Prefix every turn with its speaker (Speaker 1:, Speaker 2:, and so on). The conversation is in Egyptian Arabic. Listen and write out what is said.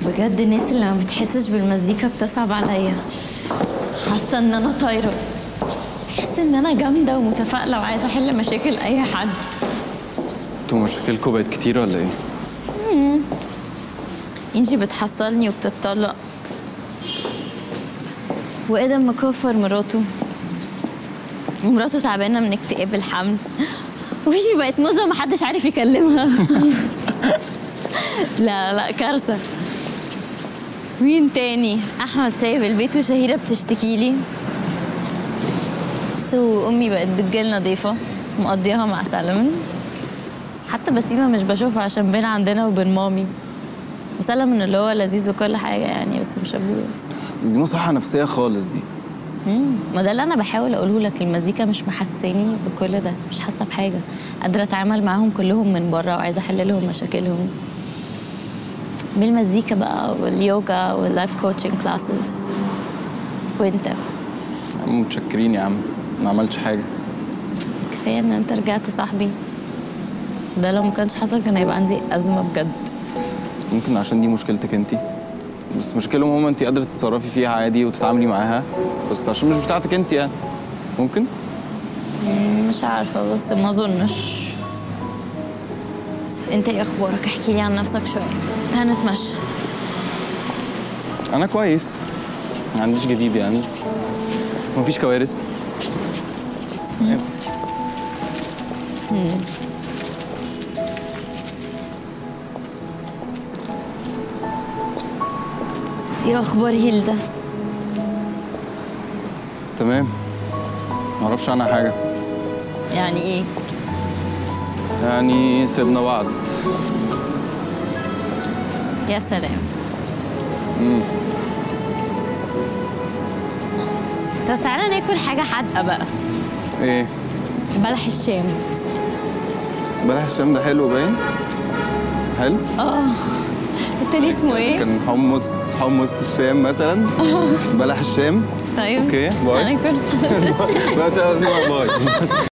Speaker 1: بجد الناس اللي ما بتحسش بالمزيكا بتصعب عليا حاسه ان انا طايره بحس ان انا جامده ومتفائله وعايزه احل مشاكل اي حد
Speaker 2: انتوا مشاكلكم بقت كتير ولا ايه؟
Speaker 1: انجي بتحصلني وبتتطلق وادم مكفر مراته ومراته تعبانه من اكتئاب الحمل وفيفي بقت موزه ومحدش عارف يكلمها لا لا كارثه مين تاني احمد سايب البيت وشهيره بتشتكي لي سو امي بقت بتجيلنا ضيفه مقضيها مع سلمون حتى بسيمه مش بشوفها عشان بين عندنا وبين مامي وسلمون اللي هو لذيذ وكل حاجه يعني بس مش ابويا
Speaker 2: بس دي مصحة نفسية خالص دي
Speaker 1: مم. ما ده اللي انا بحاول اقوله لك المزيكا مش محساني بكل ده مش حاسه بحاجه قادره اتعامل معاهم كلهم من بره وعايزه احل لهم مشاكلهم بالمزيكا بقى واليوجا واللايف كوتشنج كلاسز وانت
Speaker 2: يا عم متشكرين يا عم ما عملتش حاجة
Speaker 1: كفايه ان انت رجعت صاحبي ده لو ما كانش حصل كان هيبقى عندي ازمه بجد
Speaker 2: ممكن عشان دي مشكلتك انت بس مشكلة ماما انت قادرة تتصرفي فيها عادي وتتعاملي معاها بس عشان مش بتاعتك انت يعني ممكن؟
Speaker 1: مم، مش عارفه بس ما اظنش انت ايه اخبارك احكي لي عن نفسك شويه تعال نتمشى
Speaker 2: انا كويس ما عنديش جديد يعني مفيش كوارث
Speaker 1: ايه اخبار هيلدا
Speaker 2: تمام ما اعرفش عنها حاجة
Speaker 1: يعني ايه
Speaker 2: يعني سيبنا بعض
Speaker 1: يا سلام
Speaker 2: مم.
Speaker 1: طب تعالى ناكل حاجة حادقة بقى
Speaker 2: ايه
Speaker 1: بلح الشام
Speaker 2: بلح الشام ده حلو باين حلو
Speaker 1: اه التاني اسمه ايه؟
Speaker 2: كان حمص حمص الشام مثلا بلح الشام
Speaker 1: طيب
Speaker 2: اوكي باي
Speaker 1: هناكل
Speaker 2: بقى باي